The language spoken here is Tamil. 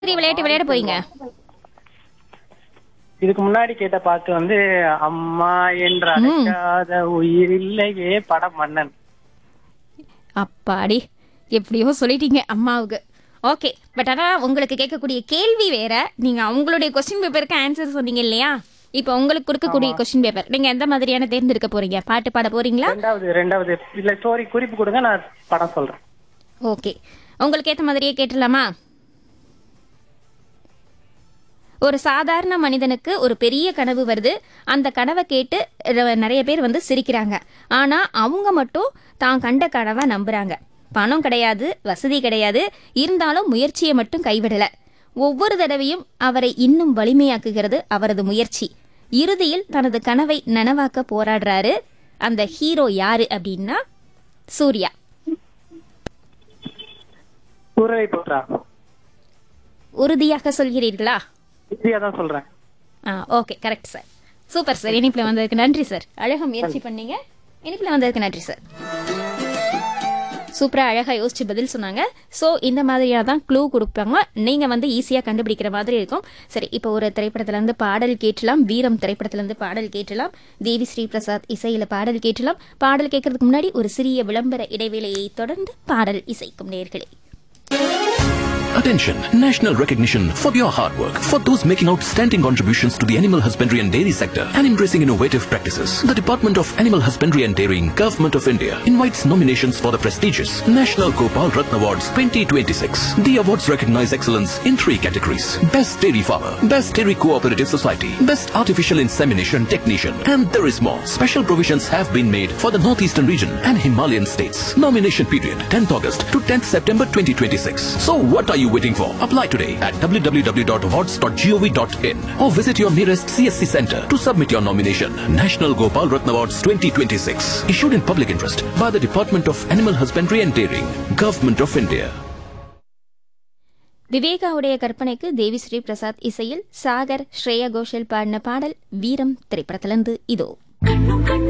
மாதிரி விளையாட்டு விளையாட போறீங்க இதுக்கு முன்னாடி கேட்ட பாட்டு வந்து அம்மா என்ற அழைக்காத உயிர் இல்லையே படம் மன்னன் அப்பாடி எப்படியோ சொல்லிட்டீங்க அம்மாவுக்கு ஓகே பட் ஆனா உங்களுக்கு கேட்கக்கூடிய கேள்வி வேற நீங்க அவங்களுடைய கொஸ்டின் பேப்பருக்கு ஆன்சர் சொன்னீங்க இல்லையா இப்போ உங்களுக்கு கொடுக்கக்கூடிய கொஸ்டின் பேப்பர் நீங்க எந்த மாதிரியான தேர்ந்தெடுக்க போறீங்க பாட்டு பாட போறீங்களா ரெண்டாவது ரெண்டாவது இல்ல ஸ்டோரி குறிப்பு கொடுங்க நான் படம் சொல்றேன் ஓகே உங்களுக்கு ஏத்த மாதிரியே கேட்டுடலாமா ஒரு சாதாரண மனிதனுக்கு ஒரு பெரிய கனவு வருது அந்த கனவை கேட்டு ர- நிறைய பேர் வந்து சிரிக்கிறாங்க ஆனா அவங்க மட்டும் தான் கண்ட கனவை நம்புறாங்க பணம் கிடையாது வசதி கிடையாது இருந்தாலும் முயற்சியை மட்டும் கைவிடல ஒவ்வொரு தடவையும் அவரை இன்னும் வலிமையாக்குகிறது அவரது முயற்சி இறுதியில் தனது கனவை நனவாக்க போராடுறாரு அந்த ஹீரோ யாரு அப்படின்னா சூர்யா சூரரை போட்டா உறுதியாக சொல்கிறீர்களா ஈஸியா தான் சொல்றேன் ஆ okay correct sir super sir இனிப்புல வந்ததுக்கு நன்றி சார் அழகா முயற்சி பண்ணீங்க இனிப்புல வந்ததுக்கு நன்றி சார் சூப்பரா அழகா யோசிச்சு பதில் சொன்னாங்க சோ இந்த மாதிரியா தான் க்ளூ கொடுப்பாங்க நீங்க வந்து ஈஸியா கண்டுபிடிக்கிற மாதிரி இருக்கும் சரி இப்போ ஒரு திரைப்படத்துல இருந்து பாடல் கேட்டலாம் வீரம் திரைப்படத்துல இருந்து பாடல் கேட்டலாம் தேவி ஸ்ரீ பிரசாத் இசையில பாடல் கேட்டலாம் பாடல் கேட்கறதுக்கு முன்னாடி ஒரு சிறிய விளம்பர இடைவேளையை தொடர்ந்து பாடல் இசைக்கும் நேர்களே Attention! National recognition for your hard work. For those making outstanding contributions to the animal husbandry and dairy sector and embracing innovative practices. The Department of Animal Husbandry and Dairying, Government of India invites nominations for the prestigious National Gopal Ratna Awards 2026. The awards recognize excellence in three categories. Best Dairy Farmer, Best Dairy Cooperative Society, Best Artificial Insemination Technician, and there is more. Special provisions have been made for the Northeastern region and Himalayan states. Nomination period 10th August to 10th September 2026. So what are you waiting for? Apply today at www.awards.gov.in or visit your nearest CSC center to submit your nomination. National Gopal Ratna Awards 2026. Issued in public interest by the Department of Animal Husbandry and Dairying, Government of India. விவேகாவுடைய கற்பனைக்கு தேவி ஸ்ரீ பிரசாத் இசையில் சாகர் ஸ்ரேயா கோஷல் பாடின பாடல் வீரம் திரைப்படத்திலிருந்து இதோ கண்ணும் கண்ணும்